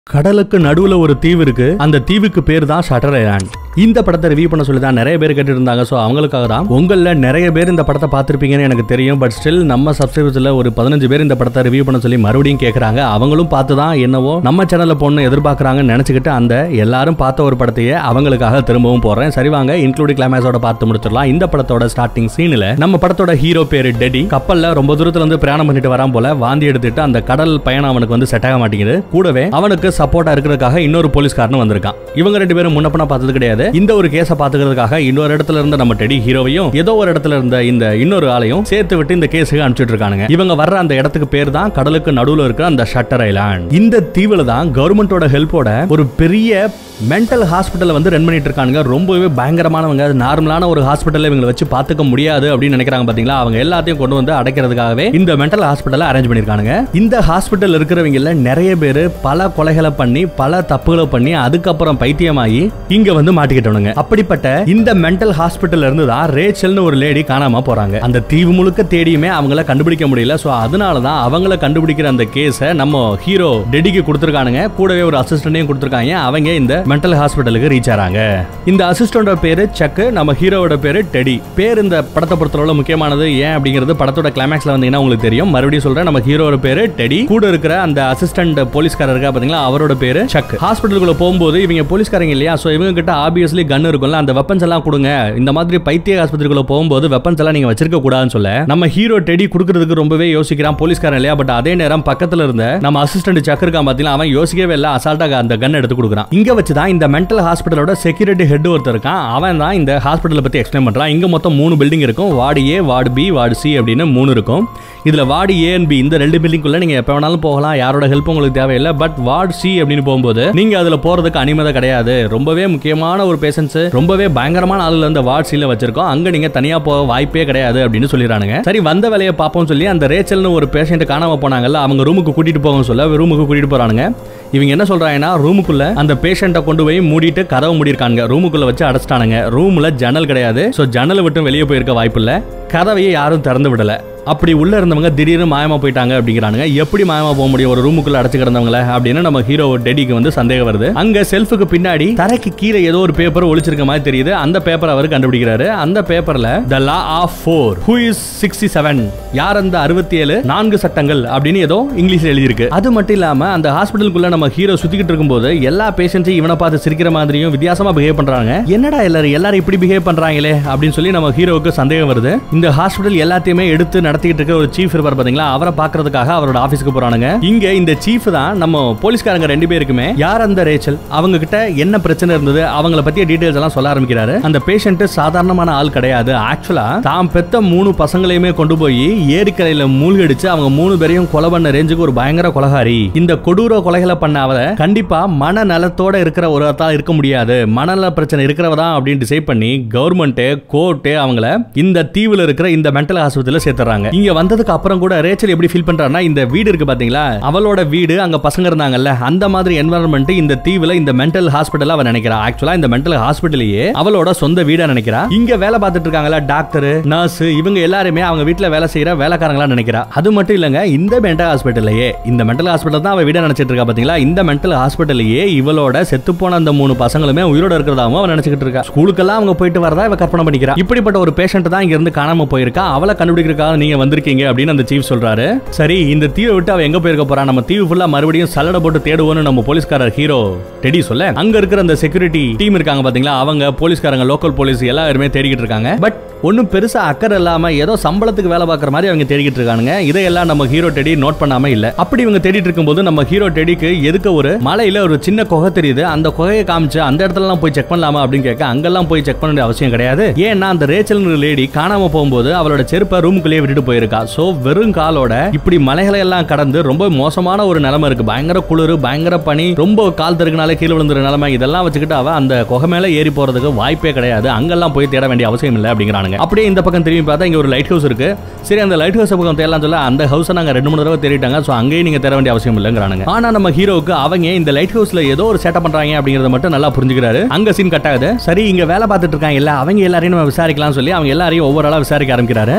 கடலுக்கு நடுவுல ஒரு தீவு இருக்கு அந்த தீவுக்கு பேர் தான் ஷட்டர் ஐலாண்ட் இந்த படத்தை ரிவ்யூ பண்ண சொல்லி தான் நிறைய பேர் கேட்டு இருந்தாங்க ஸோ அவங்களுக்காக தான் உங்களில் நிறைய பேர் இந்த படத்தை பார்த்துருப்பீங்கன்னு எனக்கு தெரியும் பட் ஸ்டில் நம்ம சப்ஸ்கிரைபர்ஸில் ஒரு பதினஞ்சு பேர் இந்த படத்தை ரிவ்யூ பண்ண சொல்லி மறுபடியும் கேட்குறாங்க அவங்களும் பார்த்து தான் என்னவோ நம்ம சேனலில் போடணும் எதிர்பார்க்குறாங்கன்னு நினச்சிக்கிட்டு அந்த எல்லாரும் பார்த்த ஒரு படத்தையே அவங்களுக்காக திரும்பவும் போடுறேன் சரி வாங்க இன்க்ளூடிங் கிளைமேக்ஸோட பார்த்து முடிச்சிடலாம் இந்த படத்தோட ஸ்டார்டிங் சீனில் நம்ம படத்தோட ஹீரோ பேரு டெடி கப்பல்ல ரொம்ப தூரத்துல இருந்து பிரயாணம் பண்ணிட்டு வரான் போல வாந்தி எடுத்துட்டு அந்த கடல் பயணம் அவனுக்கு வந்து செட் ஆக மாட்டேங்குது கூடவே அவனுக்கு சப்போர்ட்டா இருக்கிறதுக்காக இன்னொரு போலீஸ்காரனும் வந்திருக்கான் இவங்க ரெண்டு பேரும் முன்னப்பன பார்த்தது கிடையாது இந்த ஒரு கேஸை பாத்துக்கிறதுக்காக இன்னொரு இடத்துல இருந்த நம்ம டெடி ஹீரோவையும் ஏதோ ஒரு இடத்துல இருந்த இந்த இன்னொரு ஆளையும் சேர்த்து விட்டு இந்த கேஸுக்கு அனுப்பிச்சிட்டு இருக்கானுங்க இவங்க வர்ற அந்த இடத்துக்கு பேர் தான் கடலுக்கு நடுவுல இருக்கிற அந்த ஷட்டர் ஐலாண்ட் இந்த தீவுல தான் கவர்மெண்டோட ஹெல்ப்போட ஒரு பெரிய மென்டல் ஹாஸ்பிட்டல் வந்து ரன் பண்ணிட்டு இருக்கானுங்க ரொம்பவே பயங்கரமானவங்க நார்மலான ஒரு ஹாஸ்பிட்டல்ல இவங்களை வச்சு பார்த்துக்க முடியாது அப்படின்னு நினைக்கிறாங்க பாத்தீங்களா அவங்க எல்லாத்தையும் கொண்டு வந்து அடைக்கிறதுக்காகவே இந்த மென்டல் ஹாஸ்பிட்டலை அரேஞ்ச் பண்ணிருக்கானுங்க இந்த ஹாஸ்பிட்டல் இருக்கிறவங்கள நிறைய பேர் பல கொலைகளை பண்ணி பல தப்புகளை பண்ணி அதுக்கப்புறம் பைத்தியமாகி இங்க வந்து மாட்டிக்கிட்டவனுங்க அப்படிப்பட்ட இந்த மென்டல் ஹாஸ்பிட்டல் இருந்து தான் ரேச்சல்னு ஒரு லேடி காணாம போறாங்க அந்த தீவு முழுக்க தேடியுமே அவங்கள கண்டுபிடிக்க முடியல சோ அதனால தான் அவங்கள கண்டுபிடிக்கிற அந்த கேஸை நம்ம ஹீரோ டெடிக்கு கொடுத்துருக்கானுங்க கூடவே ஒரு அசிஸ்டன்டையும் கொடுத்துருக்காங்க அவங்க இந்த மென்டல் ஹாஸ்பிட்டலுக்கு ரீச் ஆறாங்க இந்த அசிஸ்டண்டோட பேரு சக்கு நம்ம ஹீரோவோட பேரு டெடி பேர் இந்த படத்தை பொறுத்தளவுல முக்கியமானது ஏன் அப்படிங்கிறது படத்தோட கிளைமேக்ஸ்ல வந்தீங்கன்னா உங்களுக்கு தெரியும் மறுபடியும் சொல்றேன் நம்ம ஹீரோவோட பேரு டெடி கூட இருக்கிற அந்த அசிஸ்டன்ட் போலீஸ்காரர் இருக்கா பாத்தீங்களா அவரோட பேரு சக் ஹாஸ்பிட்டலுக்குள்ள போகும்போது இவங்க போலீஸ்காரங்க இல்லையா சோ இவங்க கிட்ட ஆப்வியஸ்லி கன் இருக்கும்ல அந்த வெப்பன்ஸ் எல்லாம் கொடுங்க இந்த மாதிரி பைத்திய ஆஸ்பத்திரிக்குள்ள போகும்போது வெப்பன்ஸ் எல்லாம் நீங்க வச்சிருக்க கூடாதுன்னு சொல்ல நம்ம ஹீரோ டெடி கொடுக்கறதுக்கு ரொம்பவே யோசிக்கிறான் போலீஸ்காரன் இல்லையா பட் அதே நேரம் பக்கத்துல இருந்த நம்ம அசிஸ்டன்ட் சக் இருக்கான் பாத்தீங்களா அவன் யோசிக்கவே இல்ல அசால்ட்டா அந்த கன் எடுத்து கொடுக்குறான் இங்க வச்சு தான் இந்த மென்டல் ஹாஸ்பிட்டலோட செக்யூரிட்டி ஹெட் ஒருத்தர் இருக்கான் அவன் தான் இந்த ஹாஸ்பிட்டலை பத்தி எக்ஸ்பிளைன் பண்றான் இங்க மொத்தம் மூணு பில்டிங் இருக்கும் ward A ward B ward C அப்படின்னு மூணு இருக்கும் இதுல வார்டு ஏ அண்ட் பி இந்த ரெண்டு பில்டிங்குள்ள நீங்க எப்ப வேணாலும் போகலாம் யாரோட ஹெல்ப் உங்களுக்கு தேவையில்லை பட் வார்டு சி அப்படின்னு போகும்போது நீங்க அதுல போறதுக்கு அனுமதி கிடையாது ரொம்பவே முக்கியமான ஒரு பேஷன்ஸ் ரொம்பவே பயங்கரமான ஆளுல இந்த வார்டு சில வச்சிருக்கோம் அங்க நீங்க தனியா போக வாய்ப்பே கிடையாது அப்படின்னு சொல்லிடுறானுங்க சரி வந்த வேலையை பார்ப்போம் சொல்லி அந்த ரேச்சல்னு ஒரு பேஷண்ட் காணாம போனாங்கல்ல அவங்க ரூமுக்கு கூட்டிட்டு போக சொல்ல ரூமுக்கு கூட்டிட்டு போறானுங்க இவங்க என்ன சொல்றாங்கன்னா ரூமுக்குள்ள அந்த பேஷண்ட்டை கொண்டு போய் மூடிட்டு கதவை மூடிருக்காங்க ரூமுக்குள்ள வச்சு அடைச்சிட்டானுங்க ரூம்ல ஜன்னல் கிடையாது சோ ஜன்னலை விட்டு வெளியே போயிருக்க வாய்ப்பு இல்ல கதவையே யாரும் திறந்து விடல அப்படி உள்ள இருந்தவங்க திடீர்னு மாயமா போயிட்டாங்க அப்படிங்கிறானுங்க எப்படி மாயமா போக முடியும் ஒரு ரூமுக்குள்ள அடைச்சு கிடந்தவங்கள அப்படின்னு நம்ம ஹீரோ டெடிக்கு வந்து சந்தேகம் வருது அங்க செல்ஃபுக்கு பின்னாடி தரைக்கு கீழே ஏதோ ஒரு பேப்பர் ஒளிச்சிருக்க மாதிரி தெரியுது அந்த பேப்பர் அவர் கண்டுபிடிக்கிறாரு அந்த பேப்பர்ல the law of four who is sixty seven யார் அந்த அறுபத்தி ஏழு நான்கு சட்டங்கள் அப்படின்னு ஏதோ இங்கிலீஷ்ல எழுதியிருக்கு அது மட்டும் இல்லாம அந்த ஹாஸ்பிட்டலுக்குள்ள நம்ம ஹீரோ சுத்திக்கிட்டு இருக்கும்போது எல்லா பேஷண்ட்ஸையும் இவனை பார்த்து சிரிக்கிற மாதிரியும் வித்தியாசமா பிஹேவ் பண்றாங்க என்னடா எல்லாரும் எல்லாரும் இப்படி பிஹேவ் பண்றாங்களே அப்படின்னு சொல்லி நம்ம ஹீரோவுக்கு சந்தேகம் வருது இந்த ஹாஸ்பிட்டல் எல்லாத்தையுமே எடுத்து நடத்திட்டு இருக்க ஒரு சீஃப் இருப்பார் பாத்தீங்களா அவரை பாக்குறதுக்காக அவரோட ஆபீஸ்க்கு போறானுங்க இங்க இந்த சீஃப் தான் நம்ம போலீஸ்காரங்க ரெண்டு பேருக்குமே யார் அந்த ரேச்சல் அவங்க கிட்ட என்ன பிரச்சனை இருந்தது அவங்கள பத்திய டீடைல்ஸ் எல்லாம் சொல்ல ஆரம்பிக்கிறாரு அந்த பேஷண்ட் சாதாரணமான ஆள் கிடையாது ஆக்சுவலா தாம் பெத்த மூணு பசங்களையுமே கொண்டு போய் ஏரிக்கரையில மூழ்கடிச்சு அவங்க மூணு பேரையும் கொலை பண்ண ரேஞ்சுக்கு ஒரு பயங்கர கொலகாரி இந்த கொடூர கொலைகளை பண்ண அவ கண்டிப்பா மன நலத்தோட இருக்கிற ஒரு தான் இருக்க முடியாது மனநல பிரச்சனை இருக்கிறவ தான் அப்படின்னு டிசைட் பண்ணி கவர்மெண்ட் கோர்ட்டு அவங்கள இந்த தீவுல இருக்கிற இந்த மென்டல் ஆஸ்பத்திரியில சேர்த்துறாங்க இங்க வந்ததுக்கு அப்புறம் கூட ரேச்சல் எப்படி ஃபீல் பண்றான்னா இந்த வீடு இருக்கு பாத்தீங்களா அவளோட வீடு அங்க பசங்க இருந்தாங்கல்ல அந்த மாதிரி என்வரன்மெண்ட் இந்த தீவுல இந்த மென்டல் ஹாஸ்பிட்டல் அவ நினைக்கிறா ஆக்சுவலா இந்த மென்டல் ஹாஸ்பிட்டலையே அவளோட சொந்த வீடா நினைக்கிறா இங்க வேலை பார்த்துட்டு இருக்காங்கல்ல டாக்டர் நர்ஸ் இவங்க எல்லாருமே அவங்க வீட்டுல வேலை செய்யற வேலைக்காரங்களா நினைக்கிறா அது மட்டும் இல்லங்க இந்த மென்டல் ஹாஸ்பிட்டல்லையே இந்த மென்டல் ஹாஸ்பிட்டல் தான் அவ வீட நினைச்சிட்டு இருக்கா பாத்தீங்களா இந்த மென்டல் ஹாஸ்பிட்டல்லையே இவளோட செத்து போன அந்த மூணு பசங்களுமே உயிரோட இருக்கிறதாவும் அவன் நினைச்சிட்டு இருக்கா ஸ்கூலுக்கெல்லாம் அவங்க போயிட்டு வரதா இவ கற்பனை பண்ணிக்கிறா இப்படிப்பட்ட ஒரு பேஷண்ட் தான் இங்க இருந்து காணாம போயிருக்கா அவளை கண்டுபிடிக்கிறதுக்காக நீங்க வந்திருக்கீங்க அப்படின்னு அந்த சீஃப் சொல்றாரு சரி இந்த தீவை விட்டு அவ எங்க போயிருக்க போறா நம்ம தீவு ஃபுல்லா மறுபடியும் சல்லடை போட்டு தேடுவோம்னு நம்ம போலீஸ்காரர் ஹீரோ டெடி சொல்ல அங்க இருக்கிற அந்த செக்யூரிட்டி டீம் இருக்காங்க பாத்தீங்களா அவங்க போலீஸ்காரங்க லோக்கல் போலீஸ் எல்லாருமே தேடிக்கிட்டு இருக்காங்க பட் ஒன்றும் பெருசா அக்கறை இல்லாம ஏதோ சம்பளத்துக்கு வேலை பார்க்குற மாதிரி அவங்க தேடிக்கிட்டு இருக்கானுங்க இதையெல்லாம் நம்ம ஹீரோ டெடி நோட் பண்ணாம இல்ல அப்படி இவங்க தேடிட்டு இருக்கும்போது நம்ம ஹீரோ டெடிக்கு எதுக்க ஒரு மலையில ஒரு சின்ன குகை தெரியுது அந்த குகையை காமிச்சு அந்த இடத்துல எல்லாம் போய் செக் பண்ணலாமா அப்படின்னு கேட்க அங்கெல்லாம் போய் செக் பண்ண வேண்டிய அவசியம் கிடையாது ஏன்னா அந்த ரேச்சல் லேடி காணாம போகும்போது அவளோட செருப்பை ரூமுக்குள்ளேயே விட்டுட்டு போயிருக்கா சோ வெறும் காலோட இப்படி மலைகளை எல்லாம் கடந்து ரொம்ப மோசமான ஒரு நிலைமை இருக்கு பயங்கர குளிர் பயங்கர பனி ரொம்ப கால் தெருக்குனால கீழே விழுந்துற நிலைமை இதெல்லாம் வச்சுக்கிட்டு அவ அந்த குகை மேல ஏறி போறதுக்கு வாய்ப்பே கிடையாது அங்கெல்லாம் போய் தேட வேண்டிய அவசியம் இல்லை அப்படிங்கிறானுங்க அப்படியே இந்த பக்கம் திரும்பி பார்த்தா இங்க ஒரு லைட் ஹவுஸ் இருக்கு சரி அந்த லைட் ஹவுஸ் பக்கம் தேடலாம் சொல்ல அந்த ஹவுஸை நாங்க ரெண்டு மூணு தடவை தேடிட்டாங்க சோ அங்கேயும் நீங்க தேட வேண்டிய அவசியம் இல்லைங்கிறானுங்க ஆனா நம்ம ஹீரோவுக்கு அவங்க இந்த லைட் ஹவுஸ்ல ஏதோ ஒரு சேட்டை பண்றாங்க அப்படிங்கறத மட்டும் நல்லா புரிஞ்சுக்கிறாரு அங்க சீன் கட் ஆகுது சரி இங்க வேலை பார்த்துட்டு இருக்காங்க இல்ல அவங்க எல்லாரையும் நம்ம விசாரிக்கலாம் சொல்லி அவங்க எல்லாரையும் ஒவ்வொரு ஆளா விசாரிக்க ஆரம்பிக்கிறாரு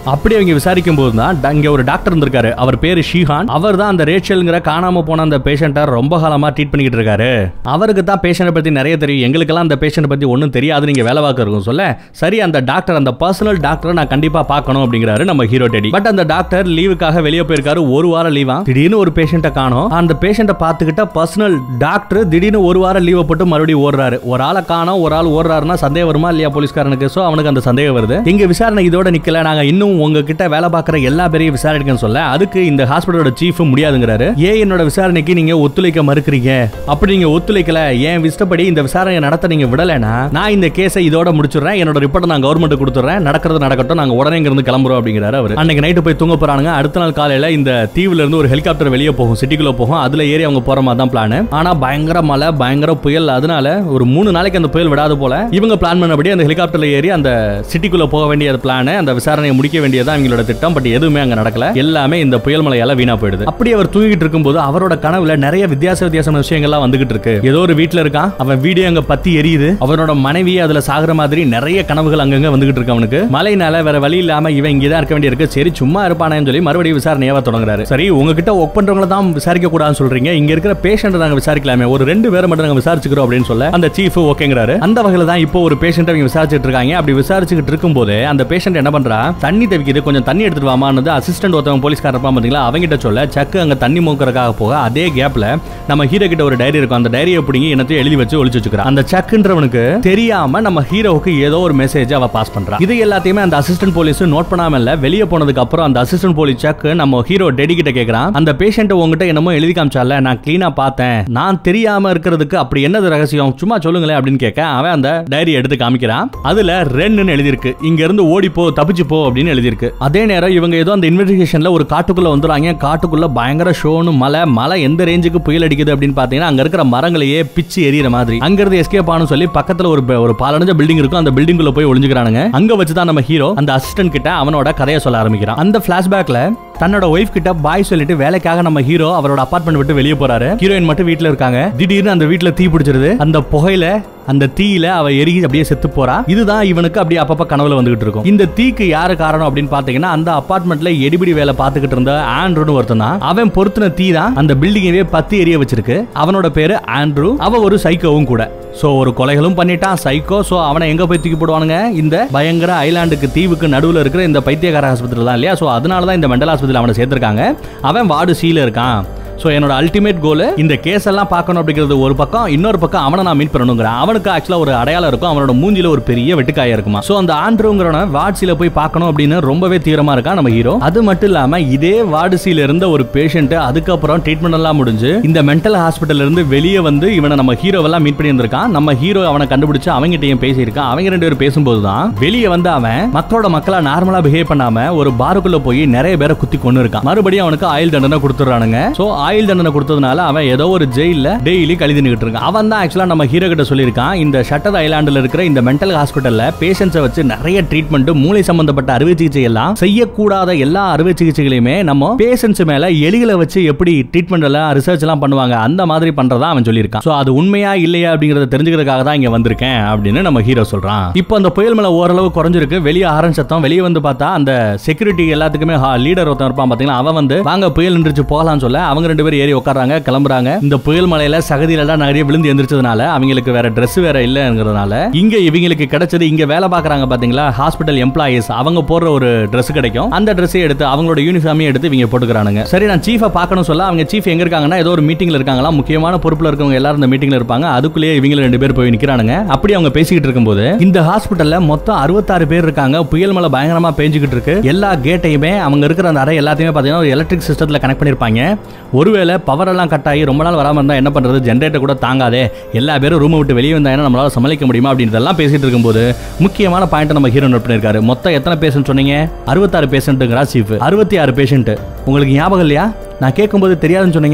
அப்படி அவங்க விசாரிக்கும் போது தான் ட- இங்க ஒரு டாக்டர் இருந்திருக்காரு அவர் பேரு ஷீஹான் அவர் தான் அந்த ரேச்சல்ங்கிற காணாம போன அந்த பேஷண்ட்டை ரொம்ப காலமா ட்ரீட் பண்ணிக்கிட்டு இருக்காரு அவருக்கு தான் பேஷண்ட்டை பத்தி நிறைய தெரியும் எங்களுக்கெல்லாம் அந்த பேஷண்ட் பத்தி ஒன்றும் தெரியாது நீங்க வேலை பார்க்க இருக்கும் சொல்ல சரி அந்த டாக்டர் அந்த பர்சனல் டாக்டரை நான் கண்டிப்பா பார்க்கணும் அப்படிங்கிறாரு நம்ம ஹீரோ டெடி பட் அந்த டாக்டர் லீவுக்காக வெளியே போயிருக்காரு ஒரு வாரம் லீவா திடீர்னு ஒரு பேஷண்ட்டை காணோம் அந்த பேஷண்ட்டை பார்த்துக்கிட்ட பர்சனல் டாக்டர் திடீர்னு ஒரு வாரம் லீவை போட்டு மறுபடியும் ஓடுறாரு ஒரு ஆளை காணோம் ஒரு ஆள் ஓடுறாருன்னா சந்தேகம் வருமா இல்லையா போலீஸ்காரனுக்கு சோ அவனுக்கு அந்த சந்தேகம் வருது இங்க விசாரணை இதோட நிக்கல நாங்க இன்னும் உங்ககிட்ட வேலை பார்க்குற எல்லா பேரையும் விசாரிக்கணும்னு சொல்ல அதுக்கு இந்த ஹாஸ்பிட்டலோட சீஃப் முடியாதுங்கிறாரு ஏன் என்னோட விசாரணைக்கு நீங்க ஒத்துழைக்க மறுக்கிறீங்க அப்படி நீங்க ஒத்துழைக்கல ஏன் இஷ்டப்படி இந்த விசாரணையை நடத்த நீங்க விடலைன்னா நான் இந்த கேஸை இதோட முடிச்சிடுறேன் என்னோட ரிப்போர்ட்டை நான் கவர்மெண்ட் கொடுத்துறேன் நடக்கிறது நடக்கட்டும் நாங்க உடனே இங்க இருந்து கிளம்புறோம் அப்படிங்கிறாரு அவர் அன்னைக்கு நைட்டு போய் தூங்க போறானுங்க அடுத்த நாள் காலையில இந்த தீவுல இருந்து ஒரு ஹெலிகாப்டர் வெளியே போகும் சிட்டிக்குள்ள போகும் அதுல ஏறி அவங்க போற மாதிரி தான் பிளான் ஆனா பயங்கர மழை பயங்கர புயல் அதனால ஒரு மூணு நாளைக்கு அந்த புயல் விடாது போல இவங்க பிளான் பண்ணபடி அந்த ஹெலிகாப்டர்ல ஏறி அந்த சிட்டிக்குள்ள போக வேண்டிய பிளான் அந்த விசாரணையை முடிக்க வேண்டியதான் அவங்களோட திட்டம் பட் எதுவுமே அங்க நடக்கல எல்லாமே இந்த புயல் மலையால வீணா போயிடுது அப்படி அவர் தூங்கிட்டு இருக்கும்போது அவரோட கனவுல நிறைய வித்தியாச வித்தியாசமான விஷயங்கள்லாம் வந்துகிட்டு இருக்கு ஏதோ ஒரு வீட்ல இருக்கான் அவன் வீடு அங்க பத்தி எரியுது அவனோட மனைவி அதுல சாகுற மாதிரி நிறைய கனவுகள் அங்கங்க வந்துகிட்டு இருக்கு அவனுக்கு மழைனால வேற வழி இல்லாம இவன் இங்கதான் இருக்க வேண்டியிருக்கு சரி சும்மா இருப்பானேன்னு சொல்லி மறுபடியும் விசாரணையாவ தொடங்குறாரு சரி உங்ககிட்ட ஒர்க் பண்றவங்கள தான் விசாரிக்க கூடாதுன்னு சொல்றீங்க இங்க இருக்கிற பேஷண்ட் நாங்க விசாரிக்கலாமே ஒரு ரெண்டு பேரை மட்டும் நாங்க விசாரிச்சுக்கிறோம் அப்படின்னு சொல்ல அந்த சீஃப் ஓகேங்கிறாரு அந்த வகையில தான் இப்போ ஒரு பேஷண்ட் அவங்க விசாரிச்சுட்டு இருக்காங்க அப்படி விசாரிச்சுட்டு இருக்கும்போது அந்த பேஷண்ட் என்ன பண்றா தண்ணி தவிக்குது கொஞ்சம் தண்ணி எடுத்துட்டு வாமான்னு அசிஸ்டன்ட் ஒருத்தவங்க போலீஸ்கார இருப்பான் பாத்தீங்களா அவங்கிட்ட சொல்ல சக்கு அங்க தண்ணி மூக்கறதுக்காக போக அதே கேப்ல நம்ம ஹீரோ கிட்ட ஒரு டைரி இருக்கும் அந்த டைரியை பிடிங்கி என்னத்தையும் எழுதி வச்சு ஒளிச்சு வச்சுக்கிறான் அந்த சக்குன்றவனுக்கு தெரியாம நம்ம ஹீரோவுக்கு ஏதோ ஒரு மெசேஜ் அவ பாஸ் பண்றா இது எல்லாத்தையுமே அந்த அசிஸ்டன்ட் போலீஸ் நோட் பண்ணாம இல்ல வெளியே போனதுக்கு அப்புறம் அந்த அசிஸ்டன்ட் போலீஸ் சக்கு நம்ம ஹீரோ டெடி கிட்ட கேக்குறான் அந்த பேஷண்ட் உங்ககிட்ட என்னமோ எழுதி காமிச்சால நான் கிளீனா பார்த்தேன் நான் தெரியாம இருக்கிறதுக்கு அப்படி என்னது ரகசியம் சும்மா சொல்லுங்களேன் அப்படின்னு கேட்க அவன் அந்த டைரி எடுத்து காமிக்கிறான் அதுல ரென்னு எழுதியிருக்கு இங்க இருந்து ஓடி போ தப்பிச்சு போ அப்படின்னு எழுதியிருக்கு அதே நேரம் இவங்க ஏதோ அந்த இன்வெஸ்டிகேஷன்ல ஒரு காட்டுக்குள்ள வந்துறாங்க காட்டுக்குள்ள பயங்கர ஷோனு மலை மலை எந்த ரேஞ்சுக்கு புயல் அடிக்குது அப்படின்னு பாத்தீங்கன்னா அங்க இருக்கிற மரங்களையே பிச்சு எரியற மாதிரி அங்க இருந்து எஸ்கேப் ஆனு சொல்லி பக்கத்துல ஒரு ஒரு பாலடைஞ்ச பில்டிங் இருக்கும் அந்த பில்டிங்குள்ள போய் ஒளிஞ்சுக்கிறானுங்க அங்க வச்சு தான் நம்ம ஹீரோ அந்த அசிஸ்டன்ட் கிட்ட அவனோட கதையை சொல்ல ஆரம்பிக்கிறான் அந்த பிளாஷ்பேக்ல தன்னோட ஒய்ஃப் கிட்ட பாய் சொல்லிட்டு வேலைக்காக நம்ம ஹீரோ அவரோட அபார்ட்மெண்ட் விட்டு வெளியே போறாரு ஹீரோயின் மட்டும் வீட்ல இருக்காங்க திடீர்னு அந்த வீட்ல தீ பிடிச்சிருது அந்த புகையில அந்த தீயில அவ எரிகி அப்படியே செத்து போறா இதுதான் இவனுக்கு அப்படியே அப்பப்ப கனவுல வந்துகிட்டு இருக்கும் இந்த தீக்கு யாரு காரணம் அப்படின்னு பாத்தீங்கன்னா அந்த அபார்ட்மெண்ட்ல எடிபிடி வேலை பார்த்துக்கிட்டு இருந்த ஆண்ட்ரூன்னு ஒருத்தன் தான் அவன் பொருத்தின தீ தான் அந்த பில்டிங்கவே பத்தி எரிய வச்சிருக்கு அவனோட பேரு ஆண்ட்ரூ அவ ஒரு சைக்கோவும் கூட சோ ஒரு கொலைகளும் பண்ணிட்டான் சைக்கோ சோ அவனை எங்க போய் தூக்கி போடுவானுங்க இந்த பயங்கர ஐலாண்டுக்கு தீவுக்கு நடுவுல இருக்கிற இந்த பைத்தியக்கார ஆஸ்பத்திரி தான் இல்லையா சோ அதனால தான் இந்த மெண்டல் ஆஸ்பத்திரியில் அவனை சேர்த்திருக்காங்க அவன் வார்டு சீல இருக்கான் ஸோ என்னோட அல்டிமேட் கோல் இந்த கேஸ் எல்லாம் பார்க்கணும் அப்படிங்கிறது ஒரு பக்கம் இன்னொரு பக்கம் அவனை நான் மீட் பண்ணணுங்கிறேன் அவனுக்கு ஆக்சுவலாக ஒரு அடையாளம் இருக்கும் அவனோட மூஞ்சில ஒரு பெரிய வெட்டுக்காயா இருக்குமா ஸோ அந்த ஆண்ட்ருங்கிறவன வார்ட்ஸில் போய் பார்க்கணும் அப்படின்னு ரொம்பவே தீவிரமா இருக்கான் நம்ம ஹீரோ அது மட்டும் இல்லாம இதே வார்டுசியில இருந்த ஒரு பேஷண்ட் அதுக்கப்புறம் ட்ரீட்மெண்ட் எல்லாம் முடிஞ்சு இந்த மென்டல் ஹாஸ்பிட்டல்ல இருந்து வெளியே வந்து இவனை நம்ம ஹீரோவெல்லாம் மீட் பண்ணி இருந்திருக்கான் நம்ம ஹீரோ அவனை கண்டுபிடிச்சு அவங்ககிட்டயும் பேசியிருக்கான் அவங்க ரெண்டு பேரும் பேசும்போது தான் வெளியே வந்து அவன் மக்களோட மக்களா நார்மலா பிஹேவ் பண்ணாம ஒரு பாருக்குள்ள போய் நிறைய பேரை குத்தி கொண்டு இருக்கான் மறுபடியும் அவனுக்கு ஆயுள் தண்டனை கொடுத்துறானுங்க சோ ஆயுள் தண்டனை கொடுத்ததுனால அவன் ஏதோ ஒரு ஜெயில டெய்லி கழிது நிக்கிட்டு இருக்கான் அவன் தான் ஆக்சுவலா நம்ம ஹீரோ கிட்ட சொல்லியிருக்கான் இந்த ஷட்டர் ஐலாண்டுல இருக்கிற இந்த மென்டல் ஹாஸ்பிட்டல்ல பேஷண்ட்ஸை வச்சு நிறைய ட்ரீட்மெண்ட் மூளை சம்பந்தப்பட்ட அறுவை சிகிச்சை எல்லாம் செய்யக்கூடாத எல்லா அறுவை சிகிச்சைகளையுமே நம்ம பேஷண்ட்ஸ் மேல எலிகளை வச்சு எப்படி ட்ரீட்மெண்ட் எல்லாம் ரிசர்ச் எல்லாம் பண்ணுவாங்க அந்த மாதிரி பண்றதா அவன் சொல்லியிருக்கான் சோ அது உண்மையா இல்லையா அப்படிங்கறத தெரிஞ்சுக்கிறதுக்காக தான் இங்க வந்திருக்கேன் அப்படின்னு நம்ம ஹீரோ சொல்றான் இப்போ அந்த புயல் மலை ஓரளவு குறைஞ்சிருக்கு வெளியே ஆரன் சத்தம் வெளியே வந்து பார்த்தா அந்த செக்யூரிட்டி எல்லாத்துக்குமே லீடர் ஒருத்தன் இருப்பான் பாத்தீங்களா அவன் வந்து வாங்க புயல் நின்றுச்சு போகலாம்னு சொல்ல அவங்க ரெண்டு பேரும் ஏறி உட்காராங்க கிளம்புறாங்க இந்த புயல் மலையில சகதியில எல்லாம் நிறைய விழுந்து எந்திரிச்சதுனால அவங்களுக்கு வேற Dress வேற இல்லைங்கிறதுனால இங்க இவங்களுக்கு கிடைச்சது இங்க வேலை பாக்குறாங்க பாத்தீங்களா ஹாஸ்பிட்டல் எம்ப்ளாயிஸ் அவங்க போடுற ஒரு Dress கிடைக்கும் அந்த ட்ரெஸ்ஸை எடுத்து அவங்களோட யூனிஃபார்மையும் எடுத்து இவங்க போட்டுக்கிறானுங்க சரி நான் சீஃபை பார்க்கணும் சொல்ல அவங்க சீஃப் எங்க இருக்காங்கன்னா ஏதோ ஒரு மீட்டிங்ல இருக்காங்களா முக்கியமான பொறுப்புல இருக்கவங்க எல்லாரும் இந்த மீட்டிங்ல இருப்பாங்க அதுக்குள்ளேயே இவங்க ரெண்டு பேர் போய் நிக்கிறானுங்க அப்படி அவங்க பேசிக்கிட்டு இருக்கும்போது இந்த ஹாஸ்பிட்டல்ல மொத்தம் அறுபத்தாறு பேர் இருக்காங்க புயல் மழை பயங்கரமா பேஞ்சுக்கிட்டு இருக்கு எல்லா கேட்டையுமே அவங்க இருக்கிற அந்த அறை எல்லாத்தையுமே பாத்தீங்கன்னா ஒரு எலக்ட்ரிக் சிஸ்டத்துல கனெக்ட் பண்ணிருப்பாங்க ஒருவேளை பவர் எல்லாம் கட் ஆகி ரொம்ப நாள் வராம இருந்தா என்ன பண்றது ஜென்ரேட்டர் கூட தாங்காதே எல்லா பேரும் ரூமை விட்டு வெளியே வந்தாங்கன்னா நம்மளால சமாளிக்க முடியுமா அப்படின்றதெல்லாம் பேசிட்டு இருக்கும்போது முக்கியமான பாயிண்ட் நம்ம ஹீரோ நோட் பண்ணிருக்காரு மொத்தம் எத்தனை பேஷண்ட் சொன்னீங்க அறுபத்தாறு பேஷண்ட்டுங்கிறா சீஃப் அறுபத்தி ஆறு பேஷண்ட் உங்களுக்கு ஞாபகம் இல்லையா நான் கேட்கும்போது தெரியாதுன்னு சொன்னீங்க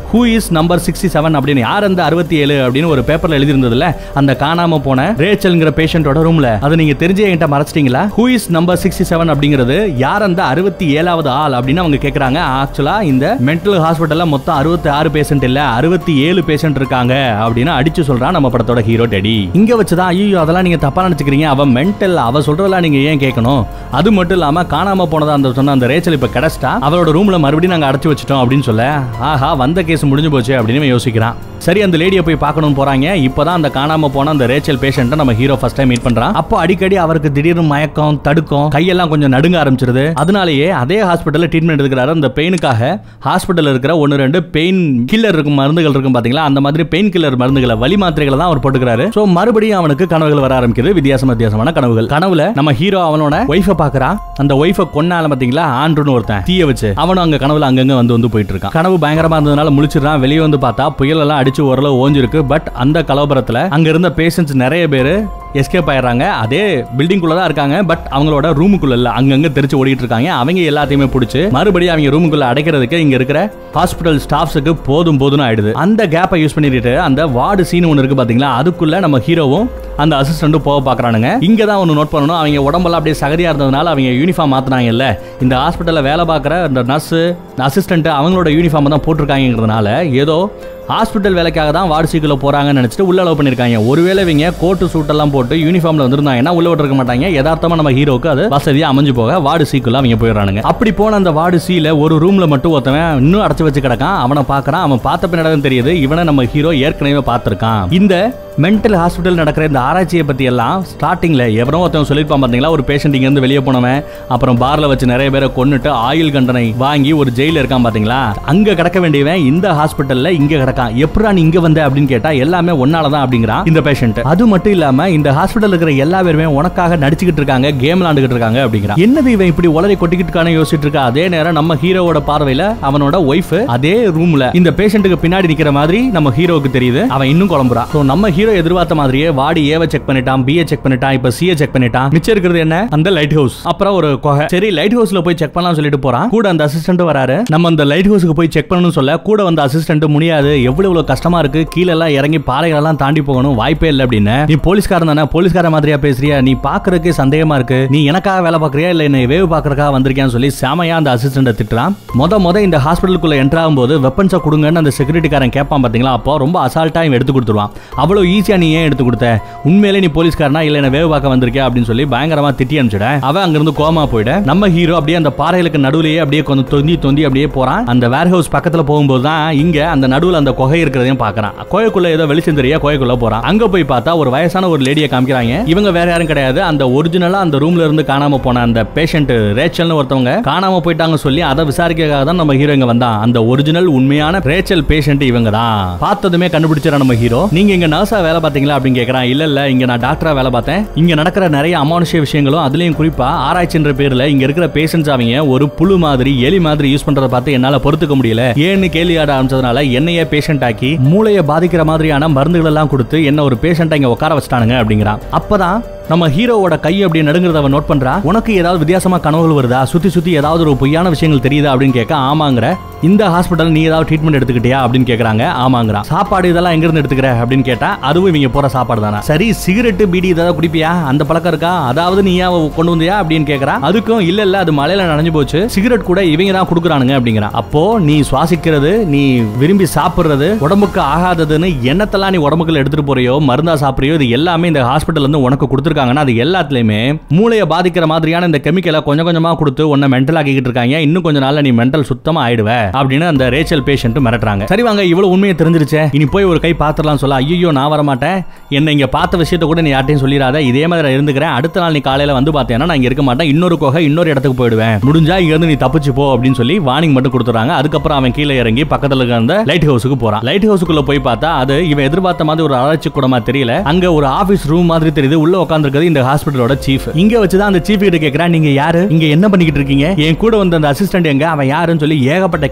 who is number sixty seven அப்படின்னு யார் அந்த அறுபத்தி ஏழு அப்படின்னு ஒரு பேப்பர்ல எழுதியிருந்ததுல அந்த காணாம போன ரேச்சல்ங்கிற பேஷண்டோட ரூம்ல அதை நீங்க தெரிஞ்சு என்கிட்ட மறைச்சிட்டீங்களா who is number sixty seven அப்படிங்கிறது யார் அந்த அறுபத்தி ஏழாவது ஆள் அப்படின்னு அவங்க கேக்குறாங்க ஆக்சுவலா இந்த மென்டல் ஹாஸ்பிட்டல்ல மொத்தம் அறுபத்தி ஆறு பேஷண்ட் இல்ல அறுபத்தி ஏழு பேஷண்ட் இருக்காங்க அப்படின்னு அடிச்சு சொல்றான் நம்ம படத்தோட ஹீரோ டெடி இங்க வச்சுதான் ஐயோ அதெல்லாம் நீங்க தப்பா நினைச்சுக்கிறீங்க அவ மென்டல் அவ சொல்றதெல்லாம் நீங்க ஏன் கேட்கணும் அது மட்டும் இல்லாம காணாம போனதா அந்த சொன்ன அந்த ரேச்சல் இப்ப கிடைச்சிட்டா அவளோட ரூம்ல மறுபடியும் நாங்க அடைச்சு வச்சிட்டோம் அப்படின்னு சொல்ல ஆஹா வந்த கேஸ் முடிஞ்சு போச்சு அப்படின்னு இவன் யோசிக்கிறான் சரி அந்த லேடியை போய் பார்க்கணும் போறாங்க இப்பதான் அந்த காணாம போன அந்த ரேச்சல் பேஷண்ட்டை நம்ம ஹீரோ ஃபர்ஸ்ட் டைம் மீட் பண்றான் அப்போ அடிக்கடி அவருக்கு திடீர்னு மயக்கம் தடுக்கும் கையெல்லாம் கொஞ்சம் நடுங்க ஆரம்பிச்சிருது அதனாலேயே அதே ஹாஸ்பிட்டல்ல ட்ரீட்மெண்ட் எடுக்கிறாரு அந்த பெயினுக்காக ஹாஸ்பிட்டல்ல இருக்கிற ஒன்னு ரெண்டு பெயின் கில்லர் இருக்கும் மருந்துகள் இருக்கும் பாத்தீங்களா அந்த மாதிரி பெயின் கில்லர் மருந்துகளை வலி மாத்திரைகளை தான் அவர் போட்டுக்கிறாரு சோ மறுபடியும் அவனுக்கு கனவுகள் வர ஆரம்பிக்குது வித்தியாசம் வித்தியாசமான கனவுகள் கனவுல நம்ம ஹீரோ அவனோட ஒய்ஃபை பாக்குறான் அந்த ஒய்ஃபை கொன்னால பாத்தீங்களா ஆண்ட்ருன்னு ஒருத்தன் தீய வச்சு அவனும் அங்க கனவுல அங்கங்க வந்து வந்து போயிட்டு இருக்கான் கனவு பயங்கரமா இருந்ததுனால முழிச்சிடறான் வெளியே வந்து பார்த்தா புயல் எல்லாம் அடிச்சு ஓரளவு ஓஞ்சிருக்கு பட் அந்த கலவரத்துல அங்க இருந்த பேஷண்ட்ஸ் நிறைய பேர் எஸ்கேப் ஆயிடுறாங்க அதே பில்டிங்குள்ள தான் இருக்காங்க பட் அவங்களோட ரூமுக்குள்ள இல்ல அங்கங்க தெரிச்சு ஓடிட்டு இருக்காங்க அவங்க எல்லாத்தையுமே பிடிச்சு மறுபடியும் அவங்க ரூமுக்குள்ள அடைக்கிறதுக்கு இங்க இருக்கிற ஹாஸ்பிட்டல் ஸ்டாஃப்ஸுக்கு போதும் போதும்னு ஆயிடுது அந்த கேப்பை யூஸ் பண்ணிட்டு அந்த வார்டு சீன் ஒன்று இருக்கு பாத்தீங்களா அதுக்குள்ள நம்ம ஹீரோவும் அந்த அசிஸ்டன்ட்டும் போக பாக்குறானுங்க இங்க தான் ஒன்று நோட் பண்ணணும் அவங்க உடம்பெல்லாம் அப்படியே சகதியா இருந்ததுனால அவங்க யூனிஃபார்ம் மாத்தினாங்கல்ல இந்த ஹாஸ்பிட்டல்ல வேலை பார்க்குற இந்த நர்ஸ் அசிஸ்டன்ட் அவங்களோட யூனிஃபார்ம் தான் போட்டிருக்காங்கிறதுனால ஏதோ ஹாஸ்பிட்டல் வேலைக்காக தான் வார்டு சீக்கில் போறாங்கன்னு நினைச்சிட்டு உள்ள அலோவ் பண்ணிருக்காங்க ஒருவேளை இவங்க கோட்டு சூட் எல்லாம் போட்டு யூனிஃபார்ம்ல வந்திருந்தாங்கன்னா உள்ள விட்டுருக்க மாட்டாங்க யதார்த்தமா நம்ம ஹீரோக்கு அது வசதியா அமைஞ்சு போக வார்டு சீக்குள்ள அவங்க போயிடுறானுங்க அப்படி போன அந்த வார்டு சீல ஒரு ரூம்ல மட்டும் ஒருத்தவன் இன்னும் அடைச்சு வச்சு கிடக்கான் அவனை பார்க்கறான் அவன் பார்த்த பின்னாடி தெரியுது இவனை நம்ம ஹீரோ ஏற்கனவே பார்த்திருக்கான் இந்த மென்டல் ஹாஸ்பிட்டல் நடக்கிற இந்த ஆராய்ச்சியை பத்தி எல்லாம் ஸ்டார்டிங்ல எவனோ ஒருத்தன் சொல்லியிருப்பான் பாத்தீங்களா ஒரு பேஷண்ட் இங்க இருந்து வெளியே போனவன் அப்புறம் பார்ல வச்சு நிறைய பேரை கொன்னுட்டு ஆயுள் கண்டனை வாங்கி ஒரு ஜெயில இருக்கான் பாத்தீங்களா அங்க கிடக்க வேண்டியவன் இந்த ஹாஸ்பிட்டல்ல இங்க கிடக்கான் எப்படா நீ இங்க வந்த அப்படின்னு கேட்டா எல்லாமே ஒன்னாலதான் அப்படிங்கிறான் இந்த பேஷண்ட் அது மட்டும் இல்லாம இந்த ஹாஸ்பிட்டல் இருக்கிற எல்லா பேருமே உனக்காக நடிச்சுக்கிட்டு இருக்காங்க கேம் விளாண்டுகிட்டு இருக்காங்க அப்படிங்கிறான் என்னது இவன் இப்படி உளறி கொட்டிக்கிட்டு இருக்கானே யோசிச்சுட்டு இருக்கா அதே நேரம் நம்ம ஹீரோவோட பார்வையில அவனோட ஒய்ஃப் அதே ரூம்ல இந்த பேஷண்ட்டுக்கு பின்னாடி நிக்கிற மாதிரி நம்ம ஹீரோவுக்கு தெரியுது அவன் இன்னும் குழம்புறான் So, நம்ம ஹீரோ எதிர்பார்த்த மாதிரியே வாடி ஏவை செக் பண்ணிட்டான் பிஏ செக் பண்ணிட்டான் இப்ப சிஏ செக் பண்ணிட்டான் மிச்சம் இருக்கிறது என்ன அந்த லைட் ஹவுஸ் அப்புறம் ஒரு கொகை சரி லைட் ஹவுஸ்ல போய் செக் பண்ணலாம் சொல்லிட்டு போறான் கூட அந்த அசிஸ்டன்ட் வராரு நம்ம அந்த லைட் ஹவுஸ்க்கு போய் செக் பண்ணணும்னு சொல்ல கூட வந்த அசிஸ்டன்ட் முடியாது எவ்வளவு எவ்வளவு கஷ்டமா இருக்கு கீழ எல்லாம் இறங்கி பாறைகள் எல்லாம் தாண்டி போகணும் வாய்ப்பே இல்லை அப்படின்னு நீ போலீஸ்காரன் தானே போலீஸ்கார மாதிரியா பேசுறியா நீ பாக்குறதுக்கு சந்தேகமா இருக்கு நீ எனக்காக வேலை பாக்குறியா இல்ல என்ன வேவு பாக்குறதுக்காக வந்திருக்கியான்னு சொல்லி செமையா அந்த அசிஸ்டன்ட் திட்டுறான் மொத மொத இந்த ஹாஸ்பிட்டலுக்குள்ள என்டர் ஆகும்போது வெப்பன்ஸை கொடுங்கன்னு அந்த செக்யூரிட்டிக்காரன் கேட்பான் பாத்தீங்களா அப்போ ரொம்ப அசால்ட்டா இவன் எடுத்து கொடுத்துருவான் அவ்வளவு ஈஸியா நீ ஏன் எடுத்து கொடுத்த உண்மையிலே நீ போலீஸ்காரனா இல்ல என்ன வேவு பார்க்க வந்திருக்கியா அப்படின்னு சொல்லி பயங்கரமா திட்டி அனுப்பிச்சிட அவன் அங்கிருந்து கோமா போயிட நம்ம ஹீரோ அப்படியே அந்த பாறைகளுக்கு நடுவுலயே அப்படியே கொஞ்சம் தொந்தி தொந்தி அப்படியே போறான் அந்த வேர் ஹவுஸ் பக்கத்துல போகும்போது தான் இங்க அந்த நடுவுல அந்த குகை இருக்கிறதையும் பாக்குறான் கோயக்குள்ள ஏதோ வெளிச்சம் தெரிய கோயக்குள்ள போறான் அங்க போய் பார்த்தா ஒரு வயசான ஒரு லேடியை காமிக்கிறாங்க இவங்க வேற யாரும் கிடையாது அந்த ஒரிஜினலா அந்த ரூம்ல இருந்து காணாம போன அந்த பேஷண்ட் ரேச்சல்னு ஒருத்தவங்க காணாம போயிட்டாங்க சொல்லி அதை விசாரிக்கிறதுக்காக தான் நம்ம ஹீரோ இங்க வந்தான் அந்த ஒரிஜினல் உண்மையான ரேச்சல் பேஷண்ட் இவங்க தான் பார்த்ததுமே கண்டுபிடிச்சிடற நம்ம ஹீரோ நீங்க இங்க நர்ஸா வேலை பாத்தீங்களா அப்படின்னு கேக்குறான் இல்ல இல்ல இங்க நான் டாக்டரா வேலை பார்த்தேன் இங்க நடக்கிற நிறைய அமானுஷ்ய விஷயங்களும் அதுலயும் குறிப்பா ஆராய்ச்சின்ற பேர்ல இங்க இருக்கிற பேஷண்ட்ஸ் அவங்க ஒரு புழு மாதிரி எலி மாதிரி யூஸ் பண்றத பார்த்து என்னால பொறுத்துக்க முடியல ஏன்னு கேள்வி ஆட ஆரம்பிச்சதுனால என்னையே பேஷண்ட் ஆக்கி மூளையை பாதிக்கிற மாதிரியான மருந்துகள் எல்லாம் கொடுத்து என்ன ஒரு பேஷண்ட் இங்க உட்கார வச்சிட்டானுங்க அப்படிங்கிறான் அப்பதான் நம்ம ஹீரோவோட கை அப்படி நடுங்கிறத அவன் நோட் பண்றா உனக்கு ஏதாவது வித்தியாசமா கனவுகள் வருதா சுத்தி சுத்தி ஏதாவது ஒரு பொய்யான விஷயங்கள் தெரியுதா அப்படின்னு கேட்க ஆமாங்கிற இந்த ஹாஸ்பிட்டல் நீ ஏதாவது ட்ரீட்மெண்ட் எடுத்துக்கிட்டியா அப்படின்னு கேக்குறாங்க ஆமாங்கிறான் சாப்பாடு இதெல்லாம் எங்க இருந்து எடுத்துக்கிற அப்படின்னு கேட்டா அதுவும் இவங்க போற சாப்பாடு தானே சரி சிகரெட் பீடி ஏதாவது குடிப்பியா அந்த பழக்கம் இருக்கா அதாவது நீ ஏன் கொண்டு வந்தியா அப்படின்னு கேக்குறா அதுக்கும் இல்ல இல்ல அது மலையில நனைஞ்சு போச்சு சிகரெட் கூட இவங்க தான் கொடுக்குறானுங்க அப்படிங்கிறான் அப்போ நீ சுவாசிக்கிறது நீ விரும்பி சாப்பிடுறது உடம்புக்கு ஆகாததுன்னு எண்ணத்தெல்லாம் நீ உடம்புக்குள்ள எடுத்துட்டு போறியோ மருந்தா சாப்பிடுறியோ இது எல்லாமே இந்த ஹாஸ்பிட்டல் இருந்து உனக்கு கொடுத்துருக்காங்கன்னா அது எல்லாத்துலயுமே மூளையை பாதிக்கிற மாதிரியான இந்த கெமிக்கலை கொஞ்சம் கொஞ்சமா கொடுத்து உன்னை மென்டல் ஆக்கிக்கிட்டு இருக்காங்க இன்னும் கொஞ்ச நாள்ல நீ மென்டல் சுத்தமா ஆயிடுவ அப்படின்னு அந்த ரேச்சல் பேஷண்ட் மிரட்டுறாங்க சரி வாங்க இவ்வளவு உண்மையை தெரிஞ்சிருச்சே இனி போய் ஒரு கை பாத்திரலாம் சொல்ல ஐயோ நான் வர மாட்டேன் என்ன இங்க பார்த்த விஷயத்த கூட நீ யார்ட்டையும் சொல்லிடாத இதே மாதிரி நான் இருந்துக்கிறேன் அடுத்த நாள் நீ காலையில வந்து பார்த்தேன்னா நான் இங்க இருக்க மாட்டேன் இன்னொரு கொகை இன்னொரு இடத்துக்கு போயிடுவேன் முடிஞ்சா இங்க இருந்து நீ தப்பிச்சு போ அப்படின்னு சொல்லி வார்னிங் மட்டும் கொடுத்துறாங்க அதுக்கப்புறம் அவன் கீழே இறங்கி பக்கத்துல இருக்க அந்த லைட் ஹவுஸுக்கு போறான் லைட் ஹவுஸுக்குள்ள போய் பார்த்தா அது இவன் எதிர்பார்த்த மாதிரி ஒரு ஆராய்ச்சி கூடமா தெரியல அங்க ஒரு ஆபீஸ் ரூம் மாதிரி தெரியுது உள்ள உட்காந்துருக்கிறது இந்த ஹாஸ்பிட்டலோட சீஃப் இங்க வச்சுதான் அந்த சீஃப் கிட்ட கேக்குறா நீங்க யாரு இங்க என்ன பண்ணிக்கிட்டு இருக்கீங்க என் கூட வந்த அந்த அசிஸ்டன்ட் எங்க அவன் யாருன்னு சொல்லி ஏகப்பட்ட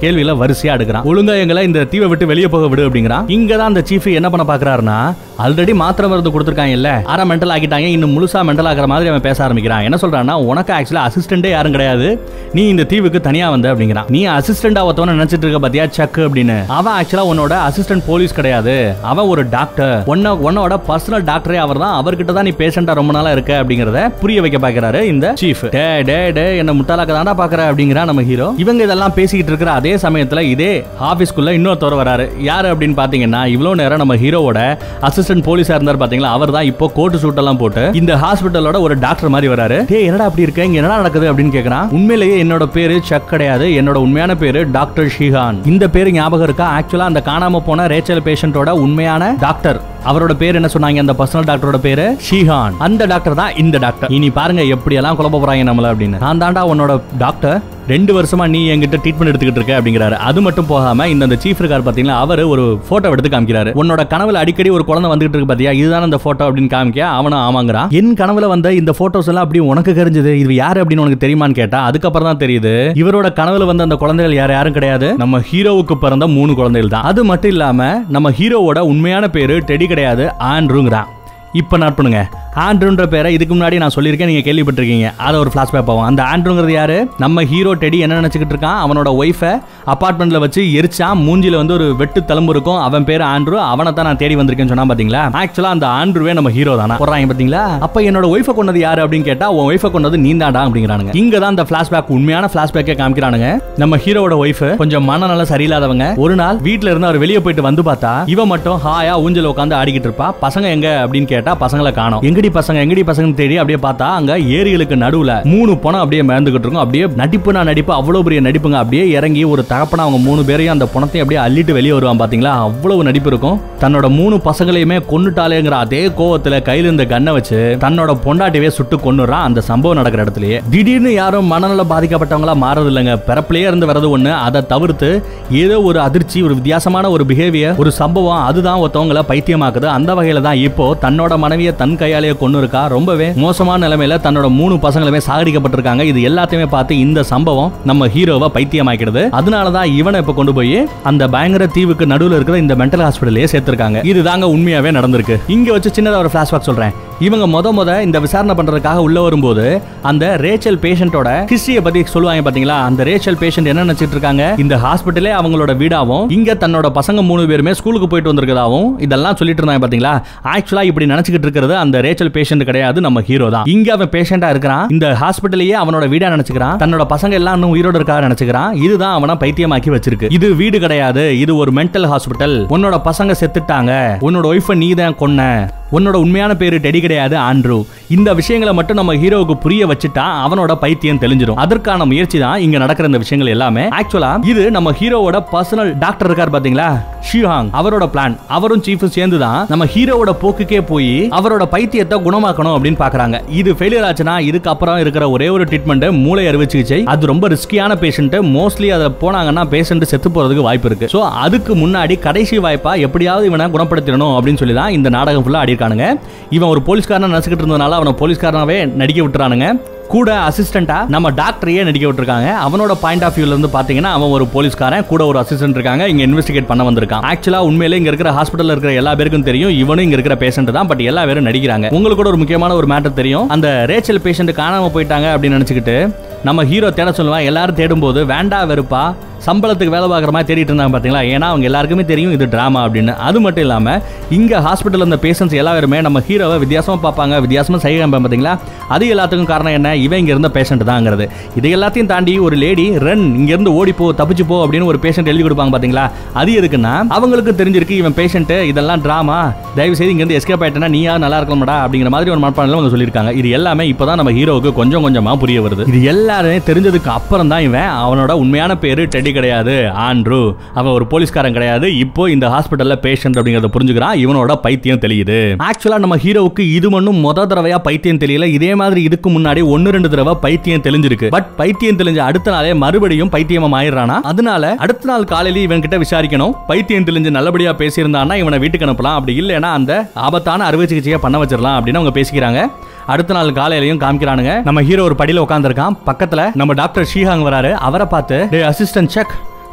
கேள்வியில வரிசையா எடுக்கிறான் ஒழுங்கா எங்களை இந்த தீவை விட்டு வெளியே போக விடு அப்படிங்கிறான் இங்க தான் அந்த சீஃப் என்ன பண்ண பாக்குறாருன்னா ஆல்ரெடி மாத்திரை மருந்து கொடுத்துருக்காங்க இல்ல அரை மென்டல் ஆக்கிட்டாங்க இன்னும் முழுசா மென்டல் ஆகிற மாதிரி அவன் பேச ஆரம்பிக்கிறான் என்ன சொல்றான்னா உனக்கு ஆக்சுவலா அசிஸ்டண்டே யாரும் கிடையாது நீ இந்த தீவுக்கு தனியா வந்த அப்படிங்கிறான் நீ அசிஸ்டன்ட் ஆவத்தவன நினைச்சிட்டு இருக்க பாத்தியா சக்கு அப்படின்னு அவன் ஆக்சுவலா உன்னோட அசிஸ்டன்ட் போலீஸ் கிடையாது அவன் ஒரு டாக்டர் உன்ன உன்னோட பர்சனல் டாக்டரே அவர் தான் அவர்கிட்ட தான் நீ பேஷண்டா ரொம்ப நாளா இருக்க அப்படிங்கறத புரிய வைக்க பாக்குறாரு இந்த சீஃப் டே டே டே என்ன முட்டாளாக்க தாண்டா பாக்குற அப்படிங்கிறா நம்ம ஹீரோ இவங்க இதெல்லாம் பேசிக்கிட்டு இருக்கிற அதே சமயத்துல இதே ஆபீஸ்க்குள்ள இன்னொருத்தவர் வராரு யாரு அப்படின்னு பாத்தீங்கன்னா இவ்வளவு நேரம் நம்ம ஹீரோவோட அசிஸ்டன்ட் போலீஸா இருந்தார் பாத்தீங்களா அவர் தான் இப்போ கோட் சூட் எல்லாம் போட்டு இந்த ஹாஸ்பிட்டலோட ஒரு டாக்டர் மாதிரி வராரு டே என்னடா அப்படி இருக்க இங்க என்னடா நடக்குது அப்படின்னு கேக்குறான் உண்மையிலேயே என்னோட பேரு சக் கிடையாது என்னோட உண்மையான பேரு டாக்டர் ஷிஹான் இந்த பேரு ஞாபகம் இருக்கா ஆக்சுவலா அந்த காணாம போன ரேச்சல் பேஷண்டோட உண்மையான டாக்டர் அவரோட பேர் என்ன சொன்னாங்க அந்த பர்சனல் டாக்டரோட பேரு ஷீஹான் அந்த டாக்டர் தான் இந்த டாக்டர் இனி பாருங்க எப்படி எல்லாம் குழப்ப போறாங்க நம்மள அப்படின்னு நான் தாண்டா உன்னோட டாக்டர் ரெண்டு வருஷமா நீ என்கிட்ட ட்ரீட்மெண்ட் எடுத்துக்கிட்டு இருக்க அப்படிங்கிறாரு அது மட்டும் போகாம இந்த அந்த சீஃப் இருக்கார் பாத்தீங்களா அவர் ஒரு போட்டோ எடுத்து காமிக்கிறாரு உன்னோட கனவுல அடிக்கடி ஒரு குழந்தை வந்துகிட்டு இருக்கு பாத்தியா இதுதான் அந்த போட்டோ அப்படின்னு காமிக்க அவனும் ஆமாங்கிறான் என் கனவுல வந்த இந்த போட்டோஸ் எல்லாம் அப்படி உனக்கு தெரிஞ்சது இது யாரு அப்படின்னு உனக்கு தெரியுமான்னு கேட்டா அதுக்கப்புறம் தான் தெரியுது இவரோட கனவுல வந்த அந்த குழந்தைகள் யார் யாரும் கிடையாது நம்ம ஹீரோவுக்கு பிறந்த மூணு குழந்தைகள் தான் அது மட்டும் இல்லாம நம்ம ஹீரோவோட உண்மையான பேரு டெடி கிடையாது ஆண்ட்ருங்கிறான் இப்போ நோட் பண்ணுங்க ஆண்ட்ருன்ற பேரை இதுக்கு முன்னாடி நான் சொல்லியிருக்கேன் நீங்க கேள்விப்பட்டிருக்கீங்க அதை ஒரு ஃபிளாஷ்பேக் ஆகும் அந்த ஆண்ட்ருங்கிறது யாரு நம்ம ஹீரோ டெடி என்ன நினைச்சுக்கிட்டு இருக்கான் அவனோட ஒய்ஃபை அபார்ட்மெண்ட்ல வச்சு எரிச்சான் மூஞ்சில வந்து ஒரு வெட்டு தழும்பு இருக்கும் அவன் பேர் ஆண்ட்ரு அவனை தான் நான் தேடி வந்திருக்கேன்னு சொன்னா பாத்தீங்களா ஆக்சுவலா அந்த ஆண்ட்ருவே நம்ம ஹீரோ தானே போறாங்க பாத்தீங்களா அப்ப என்னோட ஒய்ஃபை கொண்டது யாரு அப்படின்னு கேட்டா உன் ஒய்ஃபை கொண்டது நீந்தாடா அப்படிங்கிறானுங்க இங்க தான் அந்த ஃபிளாஷ்பேக் உண்மையான ஃபிளாஷ்பேக்கே காமிக்கிறானுங்க நம்ம ஹீரோவோட ஒய்ஃப் கொஞ்சம் மனநல சரியில்லாதவங்க ஒரு நாள் வீட்ல இருந்து அவர் வெளியே போயிட்டு வந்து பார்த்தா இவ மட்டும் ஹாயா ஊஞ்சல் உட்காந்து ஆடிக்கிட்டு இருப்பா பசங்க எங்க அப்படின்னு கேட்டா பசங்களை காணோம் எங்கடி பசங்க எங்கடி பசங்க தேடி அப்படியே பார்த்தா அங்க ஏரிகளுக்கு நடுவுல மூணு பணம் அப்படியே மிதந்துகிட்டு இருக்கும் அப்படியே நடிப்பு நான் நடிப்பு அவ்வளவு பெரிய நடிப்புங்க அப்படியே இறங்கி ஒரு தகப்பனா அவங்க மூணு பேரையும் அந்த பணத்தை அப்படியே அள்ளிட்டு வெளியே வருவான் பாத்தீங்களா அவ்வளவு நடிப்பு இருக்கும் தன்னோட மூணு பசங்களையுமே கொன்னுட்டாலேங்கிற அதே கோவத்துல கையில இந்த கண்ணை வச்சு தன்னோட பொண்டாட்டிவே சுட்டு கொன்னுறான் அந்த சம்பவம் நடக்கிற இடத்துலயே திடீர்னு யாரும் மனநல பாதிக்கப்பட்டவங்களா மாறது இல்லைங்க பிறப்பிலேயே இருந்து வரது ஒண்ணு அதை தவிர்த்து ஏதோ ஒரு அதிர்ச்சி ஒரு வித்தியாசமான ஒரு பிஹேவியர் ஒரு சம்பவம் அதுதான் ஒருத்தவங்கள பைத்தியமாக்குது அந்த வகையில தான் இப்போ தன்னோட மனைவியை தன் கையாலேயே கொண்டு இருக்கா ரொம்பவே மோசமான நிலைமையில தன்னோட மூணு பசங்களுமே சாகடிக்கப்பட்டிருக்காங்க இது எல்லாத்தையுமே பார்த்து இந்த சம்பவம் நம்ம ஹீரோவை பைத்தியமாக்கிடுது அதனால தான் இவனை இப்ப கொண்டு போய் அந்த பயங்கர தீவுக்கு நடுவுல இருக்கிற இந்த மென்டல் ஹாஸ்பிட்டலே சேர்த்திருக்காங்க இதுதாங்க உண்மையாவே நடந்திருக்கு இங்க வச்சு சின்னதா ஒரு பிளாஷ்பேக் சொல்றேன் இவங்க முத முத இந்த விசாரணை பண்றதுக்காக உள்ள வரும்போது அந்த ரேச்சல் பேஷண்டோட ஹிஸ்டரியை பத்தி சொல்லுவாங்க பாத்தீங்களா அந்த ரேச்சல் பேஷண்ட் என்ன நினைச்சிட்டு இருக்காங்க இந்த ஹாஸ்பிட்டலே அவங்களோட வீடாவும் இங்க தன்னோட பசங்க மூணு பேருமே ஸ்கூலுக்கு போயிட்டு வந்திருக்கதாவும் இதெல்லாம் சொல்லிட்டு இருந்தாங்க பாத்தீங்களா ஆக்சுவலா இப்படி நினைச்சுக்கிட்டு இருக்கிறது அந்த ரேச்சல் பேஷண்ட் கிடையாது நம்ம ஹீரோ தான் இங்க அவன் பேஷண்டா இருக்கிறான் இந்த ஹாஸ்பிட்டலையே அவனோட வீடா நினைச்சுக்கிறான் தன்னோட பசங்க எல்லாம் இன்னும் உயிரோட இருக்கா நினைச்சுக்கிறான் இதுதான் அவனை பைத்தியமாக்கி வச்சிருக்கு இது வீடு கிடையாது இது ஒரு மென்டல் ஹாஸ்பிட்டல் உன்னோட பசங்க செத்துட்டாங்க உன்னோட ஒய்ஃபை நீ தான் கொன்ன உன்னோட உண்மையான பேரு டெடி கிடையாது ஆண்ட்ரூ இந்த விஷயங்களை மட்டும் நம்ம ஹீரோவுக்கு புரிய வச்சுட்டா அவனோட பைத்தியம் தெளிஞ்சிடும் அதற்கான முயற்சி தான் இங்க நடக்கிற இந்த விஷயங்கள் எல்லாமே ஆக்சுவலா இது நம்ம ஹீரோவோட பர்சனல் டாக்டர் இருக்கார் பாத்தீங்களா ஷிஹாங் அவரோட பிளான் அவரும் சீஃபும் சேர்ந்து தான் நம்ம ஹீரோவோட போக்குக்கே போய் அவரோட பைத்தியத்தை குணமாக்கணும் அப்படின்னு பாக்குறாங்க இது ஃபெயிலியர் ஆச்சுன்னா இதுக்கு அப்புறம் இருக்கிற ஒரே ஒரு ட்ரீட்மெண்ட் மூளை அறுவை சிகிச்சை அது ரொம்ப ரிஸ்கியான பேஷண்ட் மோஸ்ட்லி அதை போனாங்கன்னா பேஷண்ட் செத்து போறதுக்கு வாய்ப்பு இருக்கு சோ அதுக்கு முன்னாடி கடைசி வாய்ப்பா எப்படியாவது இவனை குணப்படுத்திடணும் அப்படின்னு சொல்லி தான் இந்த நாடகம் ஃபுல்லா ஆடிருக்கானுங்க இவன் ஒரு போலீஸ்காரன் நினைச்சுக்கிட்டு இருந்ததுனால அவனை போலீஸ்காரனாவே நடிக்க விட்டுறானுங்க கூட அசிஸ்டண்டா நம்ம டாக்டரையே நடிக்க விட்டுருக்காங்க அவனோட பாயிண்ட் ஆஃப் வியூல இருந்து பாத்தீங்கன்னா அவன் ஒரு போலீஸ்காரன் கூட ஒரு அசிஸ்டன்ட் இருக்காங்க இங்க இன்வெஸ்டிகேட் பண்ண வந்திருக்கான் ஆக்சுவலா உண்மையிலே இங்க இருக்கிற ஹாஸ்பிட்டல்ல இருக்கிற எல்லா பேருக்கும் தெரியும் இவனும் இங்க இருக்கிற பேஷண்ட் தான் பட் எல்லா பேரும் நடிக்கிறாங்க உங்களுக்கு கூட ஒரு முக்கியமான ஒரு மேட்டர் தெரியும் அந்த ரேச்சல் பேஷண்ட் காணாம போயிட்டாங்க அப்படின்னு நினைச்சுக்கிட்டு நம்ம ஹீரோ தேட சொல்லுவான் எல்லாரும் தேடும்போது வேண்டா வெறுப்பா சம்பளத்துக்கு வேலை பார்க்குற மாதிரி தேடிட்டு இருந்தாங்க பார்த்தீங்களா ஏன்னா அவங்க எல்லாருக்குமே தெரியும் இது ட்ராமா அப்படின்னு அது மட்டும் இல்லாமல் இங்கே ஹாஸ்பிட்டல் இந்த பேஷண்ட்ஸ் எல்லாருமே நம்ம ஹீரோவை வித்தியாசமாக பார்ப்பாங்க வித்தியாசமாக செய்ய பார்த்தீங்களா அது எல்லாத்துக்கும் காரணம் என்ன இவன் இங்க இருந்த பேஷண்ட் தாங்கிறது இது எல்லாத்தையும் தாண்டி ஒரு லேடி ரன் இங்க இருந்து ஓடி போ தப்பிச்சு போ அப்படின்னு ஒரு பேஷண்ட் எழுதி கொடுப்பாங்க பாத்தீங்களா அது எதுக்குன்னா அவங்களுக்கு தெரிஞ்சிருக்கு இவன் பேஷண்ட் இதெல்லாம் டிராமா தயவு செய்து இங்க இருந்து எஸ்கேப் ஆயிட்டனா நீயா நல்லா இருக்கலாம்டா அப்படிங்கிற மாதிரி ஒரு மனப்பான்ல அவங்க சொல்லியிருக்காங்க இது எல்லாமே இப்பதான் நம்ம ஹீரோவுக்கு கொஞ்சம் கொஞ்சமா புரிய வருது இது எல்லாருமே தெரிஞ்சதுக்கு அப்புறம் தான் இவன் அவனோட உண்மையான பேரு டெடி கிடையாது ஆண்ட்ரூ அவன் ஒரு போலீஸ்காரன் கிடையாது இப்போ இந்த ஹாஸ்பிட்டல்ல பேஷண்ட் அப்படிங்கறத புரிஞ்சுக்கிறான் இவனோட பைத்தியம் தெரியுது ஆக்சுவலா நம்ம ஹீரோவுக்கு இது மட்டும் முத தடவையா பைத்தியம் தெரியல இதே மாதிரி இதுக்கு முன்னாடி ஒன்னு ரெண்டு தடவை பைத்தியம் தெளிஞ்சிருக்கு பட் பைத்தியம் தெளிஞ்ச அடுத்த நாளே மறுபடியும் பைத்தியமா ஆயிடுறானா அதனால அடுத்த நாள் காலையில இவன் கிட்ட விசாரிக்கணும் பைத்தியம் தெளிஞ்சு நல்லபடியா பேசியிருந்தானா இவனை வீட்டுக்கு அனுப்பலாம் அப்படி இல்லைன்னா அந்த ஆபத்தான அறுவை சிகிச்சையை பண்ண வச்சிடலாம் அப்படின்னு அவங்க பேசிக்கிறாங்க அடுத்த நாள் காலையிலயும் காமிக்கிறானுங்க நம்ம ஹீரோ ஒரு படியில உட்காந்துருக்கான் பக்கத்துல நம்ம டாக்டர் ஷீஹாங் வராரு அவரை பார்த்து டே அசிஸ்டன்ட் செக்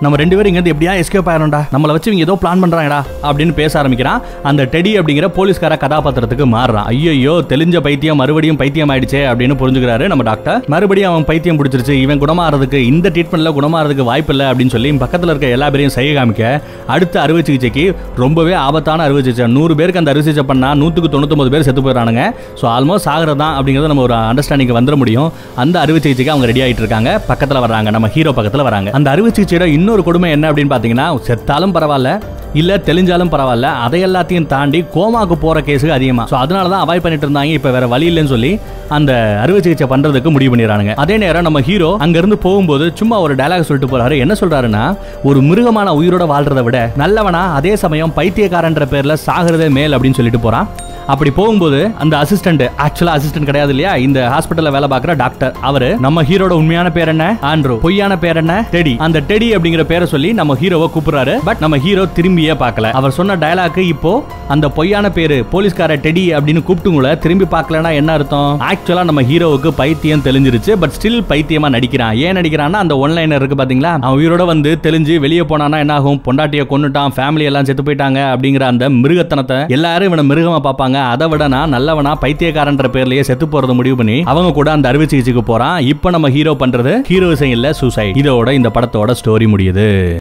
நம்ம ரெண்டு பேரும் இங்க எப்படியா எஸ்கேப் ஆயிரம்டா நம்மள வச்சு இவங்க ஏதோ பிளான் பண்றாங்கடா அப்படின்னு பேச ஆரம்பிக்கிறான் அந்த டெடி அப்படிங்கிற போலீஸ்கார கதாபாத்திரத்துக்கு மாறுறான் ஐயோ தெளிஞ்ச பைத்தியம் மறுபடியும் பைத்தியம் ஆயிடுச்சே அப்படின்னு புரிஞ்சுக்கிறாரு நம்ம டாக்டர் மறுபடியும் அவன் பைத்தியம் பிடிச்சிருச்சு இவன் குணமாறதுக்கு இந்த ட்ரீட்மெண்ட்ல குணமாறதுக்கு வாய்ப்பு இல்லை அப்படின்னு சொல்லி பக்கத்துல இருக்க எல்லா பேரையும் செய்ய காமிக்க அடுத்த அறுவை சிகிச்சைக்கு ரொம்பவே ஆபத்தான அறுவை சிகிச்சை நூறு பேருக்கு அந்த அறுவை சிகிச்சை பண்ணா நூற்றுக்கு தொண்ணூத்தொம்பது பேர் செத்து போயிடறானுங்க ஸோ ஆல்மோஸ்ட் ஆகிறது தான் அப்படிங்கிறத நம்ம ஒரு அண்டர்ஸ்டாண்டிங் வந்துட முடியும் அந்த அறுவை சிகிச்சைக்கு அவங்க ரெடி ஆயிட்டு இருக்காங்க பக்கத்தில் வர்றாங்க நம்ம ஹீரோ பக்கத்தில் வராங்க அந்த அறுவை சிகிச்சையோட இன்னொரு கொடுமை என்ன அப்படின்னு பார்த்தீங்கன்னா செத்தாலும் பரவாயில்ல இல்ல தெளிஞ்சாலும் பரவாயில்ல அதை எல்லாத்தையும் தாண்டி கோமாக்கு போற கேஸுக்கு அதிகமா ஸோ அதனால தான் அவாய்ட் பண்ணிட்டு இருந்தாங்க இப்போ வேற வழி இல்லைன்னு சொல்லி அந்த அறுவை சிகிச்சை பண்றதுக்கு முடிவு பண்ணிடுறாங்க அதே நேரம் நம்ம ஹீரோ அங்க இருந்து போகும்போது சும்மா ஒரு டயலாக் சொல்லிட்டு போறாரு என்ன சொல்றாருன்னா ஒரு மிருகமான உயிரோட வாழ்றதை விட நல்லவனா அதே சமயம் பைத்தியக்காரன்ற பேர்ல சாகிறதே மேல் அப்படின்னு சொல்லிட்டு போறான் அப்படி போகும்போது அந்த அசிஸ்டன்ட் ஆக்சுவலா அசிஸ்டன்ட் கிடையாது இல்லையா இந்த ஹாஸ்பிட்டல்ல வேலை பார்க்குற டாக்டர் அவரு நம்ம ஹீரோட உண்மையான பேர் என்ன ஆண்ட்ரோ பொய்யான பேர் என்ன டெடி அந்த டெடி அப்படிங்கிற பேரை சொல்லி நம்ம ஹீரோவை கூப்பிடுறாரு பட் நம்ம ஹீரோ திரும்பியே பார்க்கல அவர் சொன்ன டயலாக்கு இப்போ அந்த பொய்யான பேரு போலீஸ்கார டெடி அப்படின்னு கூப்பிட்டுங்கள திரும்பி பார்க்கலனா என்ன அர்த்தம் ஆக்சுவலா நம்ம ஹீரோவுக்கு பைத்தியம் தெளிஞ்சிருச்சு பட் ஸ்டில் பைத்தியமா நடிக்கிறான் ஏன் நடிக்கிறான்னா அந்த ஒன்லைனர் இருக்கு பாத்தீங்களா அவன் உயிரோட வந்து தெளிஞ்சு வெளியே போனானா என்ன ஆகும் பொண்டாட்டிய கொன்னுட்டான் ஃபேமிலி எல்லாம் செத்து போயிட்டாங்க அப்படிங்கிற அந்த மிருகத்தனத்தை எல்லாரும் இவனை மிருகமா பார்ப்பாங்க அதை விட நான் நல்லவனா பைத்தியக்காரன்ற பேர்லயே செத்து போறது முடிவு பண்ணி அவங்க கூட அந்த அறுவை சிகிச்சைக்கு போறான் இப்போ நம்ம ஹீரோ பண்றது ஹீரோயிசம் இல்ல சூசைட் இதோட இந்த படத்தோட ஸ்டோரி முடியுது